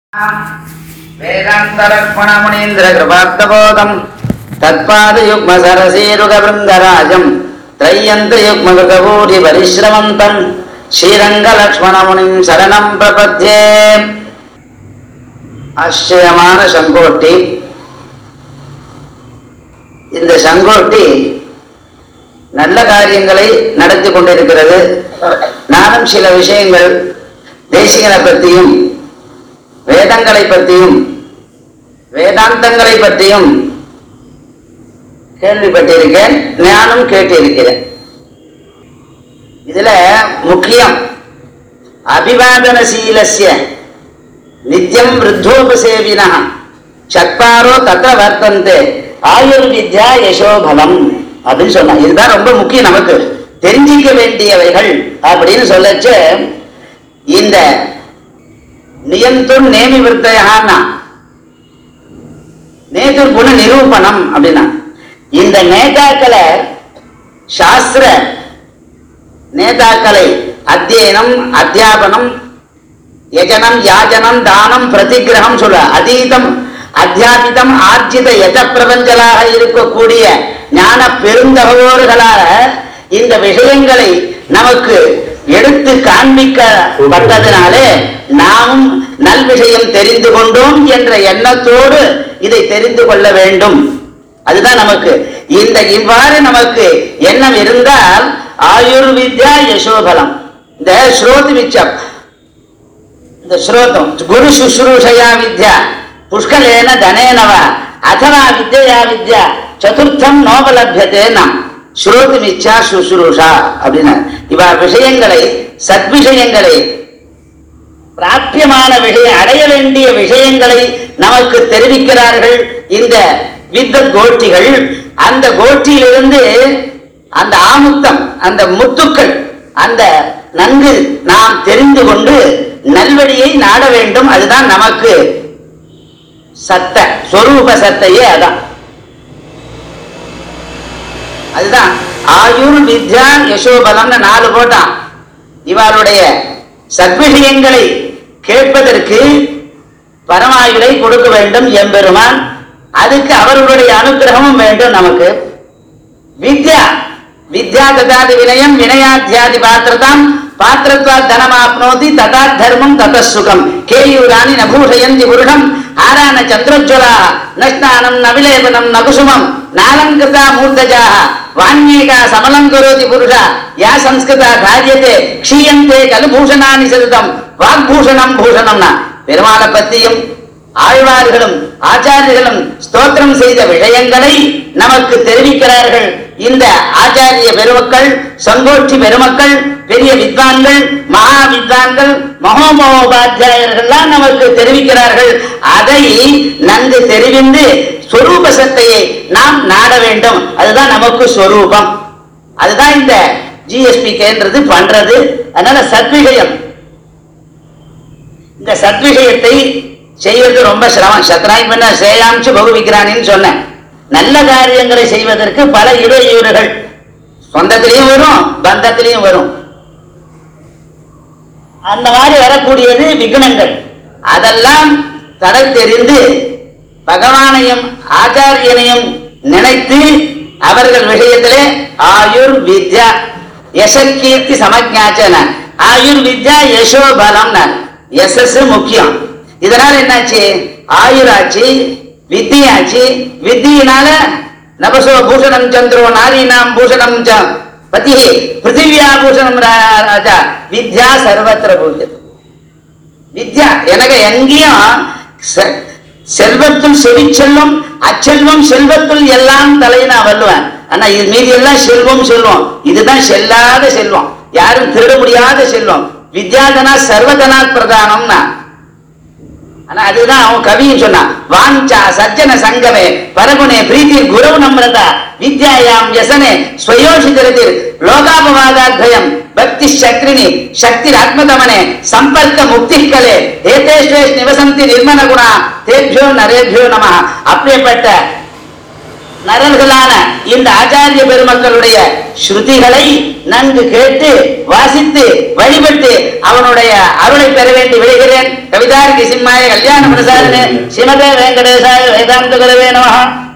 वेदान्तलक्ष्मणमुनीन्द्रकृपार्थबोधम् तत्पादयुग्मसरसीरुगवृन्दराजम् त्रय्यन्तयुग्मकृतभूरिपरिश्रमन्तम् श्रीरङ्गलक्ष्मणमुनिम् शरणम् प्रपद्ये ஆச்சரியமான சங்கோட்டி இந்த சங்கோட்டி நல்ல காரியங்களை நடத்தி கொண்டிருக்கிறது நானும் சில விஷயங்கள் தேசிகனை பற்றியும் வேதங்களை பற்றியும் வேதாந்தங்களை பற்றியும் கேள்விப்பட்டிருக்கேன் நானும் கேட்டிருக்கிறேன் இதுல முக்கியம் அபிவாதனசீலஸ்ய நித்தியம் விருத்தோபசேவினா சத்வாரோ தத்த வர்த்தந்தே ஆயுர்வித்யா யசோபலம் அப்படின்னு சொன்னான் இதுதான் ரொம்ப முக்கியம் நமக்கு தெரிஞ்சிக்க வேண்டியவைகள் அப்படின்னு சொல்லச்சு இந்த நியந்தும் நேமி விருத்தையான்னா நேதுர் குண நிரூபணம் அப்படின்னா இந்த நேதாக்களை சாஸ்திர நேதாக்களை அத்தியனம் அத்தியாபனம் யஜனம் யாஜனம் தானம் பிரதிகிரகம் சொல்ல அதீதம் அத்தியாபிதம் ஆர்ஜித யஜ பிரபஞ்சலாக இருக்கக்கூடிய ஞான பெருந்தகவோர்களாக இந்த விஷயங்களை நமக்கு எடுத்து காண்பிக்கப்பட்டதினாலே நாமும் நல் விஷயம் தெரிந்து கொண்டோம் என்ற எண்ணத்தோடு இதை தெரிந்து கொள்ள வேண்டும் அதுதான் நமக்கு இந்த இவ்வாறு நமக்கு எண்ணம் இருந்தால் ஆயுர்வித்யா யசோபலம் இந்த ஸ்ரோதி விச்சம் இந்த ஸ்ரோதம் குரு சுஷ்ரூஷயா வித்யா புஷ்கலேன தனேனவ அதவா வித்யா வித்யா சதுர்த்தம் நோபலபியதே நாம் ஸ்ரோதுமிச்சா சுஷ்ரூஷா அப்படின்னு இவ விஷயங்களை சத்விஷயங்களை பிராபியமான விஷயம் அடைய வேண்டிய விஷயங்களை நமக்கு தெரிவிக்கிறார்கள் இந்த வித்த கோஷ்டிகள் அந்த கோஷ்டியிலிருந்து அந்த ஆமுத்தம் அந்த முத்துக்கள் அந்த நன்கு நாம் தெரிந்து கொண்டு நல்வழியை நாட வேண்டும் அதுதான் நமக்கு சத்த சொரூப சத்தையே அதான் அதுதான் ஆயுர் வித்யா யசோபலம்னு நாலு போட்டான் இவருடைய சத்விஷயங்களை கேட்பதற்கு பரமாயுளை கொடுக்க வேண்டும் எம்பெருமான் அதுக்கு அவர்களுடைய அனுகிரகமும் வேண்டும் நமக்கு வித்யா வித்யா ததாதி வினயம் வினயாத்தியாதி பாத்திரதாம் பாத்திரத்வா தனமாப்னோதி ததா தர்மம் தத சுகம் கேயூராணி நபூஷயந்தி புருஷம் ஆரான சந்திரோஜ்வலா நஸ்நானம் நவிலேபனம் நகுசுமம் நாலங்கிருதா மூர்த்தஜாக வான்மீகா சமலம் கரோதி புருஷா யா சம்ஸ்கிருதா காரியத்தே க்ஷீயந்தே கலுபூஷணானி சதுதம் வாக்பூஷணம் பூஷணம்னா பெருமாளை பத்தியும் ஆழ்வார்களும் ஆச்சாரியர்களும் ஸ்தோத்திரம் செய்த விஷயங்களை நமக்கு தெரிவிக்கிறார்கள் இந்த ஆச்சாரிய பெருமக்கள் சங்கோஷ்டி பெருமக்கள் பெரிய வித்வான்கள் மகா வித்வான்கள் மகோமோபாத்தியாயர்கள்லாம் நமக்கு தெரிவிக்கிறார்கள் அதை நன்கு தெரிவிந்து சொரூப சத்தையை நாம் நாட வேண்டும் அதுதான் நமக்கு சொரூபம் அதுதான் இந்த ஜிஎஸ்பி கேன்றது பண்றது அதனால சத்விஷயம் இந்த சத்விஷயத்தை செய்வது ரொம்ப சிரமம் சத்ராய் பண்ண சேயாம்சு பகுவிக்கிறானின்னு சொன்னேன் நல்ல காரியங்களை செய்வதற்கு பல இடையூறுகள் சொந்தத்திலையும் வரும் பந்தத்திலையும் வரும் அந்த மாதிரி வரக்கூடியது விக்னங்கள் அதெல்லாம் தடை தெரிந்து பகவானையும் ஆச்சாரியனையும் நினைத்து அவர்கள் விஷயத்திலே ஆயுர் வித்யா யசக்கீர்த்தி சமஜாச்சன ஆயுர் வித்யா யசோபலம் யசஸ் முக்கியம் இதனால என்னாச்சு ஆயுராச்சு வித்தியாச்சு வித்தியினால நபசோ பூஷணம் சந்திரோ நாரீனாம் பூஷணம் ச பதி பிருத்திவியா பூஷணம் ரா- ராஜா வித்யா சர்வத்திர பூஜ்யது வித்யா எனக்கு எங்கேயும் செ- செல்வத்துள் செவிச்செல்வம் அச்செல்வம் செல்வத்துள் எல்லாம் தலை நான் வல்லுவேன் ஆனா இது மீதி எல்லாம் செல்வம் செல்வம் இதுதான் செல்லாத செல்வம் யாரும் திருட முடியாத செல்வம் வித்யாதனா சர்வதனா பிரதானம்னா ஆனா அதுதான் அவன் கவியும் சொன்னான் வாஞ்சா சஜ்ஜன சங்கமே பரகுணே பிரீதி குரு நம்ரதா வித்யாயாம் யசனே ஸ்வயோஷிதரதிர் லோகாபவாதாத்பயம் பக்தி சக்ரினி சக்தி ஆத்மதமனே சம்பர்க்க முக்திகளே ஏதேஷ்வேஷ் நிவசந்தி நிர்மல குணா தேபியோ நரேபியோ நம அப்படிப்பட்ட நரல்களான இந்த ஆச்சாரிய பெருமக்களுடைய ஸ்ருதிகளை நன்கு கேட்டு வாசித்து வழிபட்டு அவனுடைய அருளை பெற வேண்டி விளைகிறேன் கவிதாரிக்கு சிம்மாய கல்யாண பிரசாதனே சிமதே வெங்கடேசாய வேதாந்த குரவே நமஹ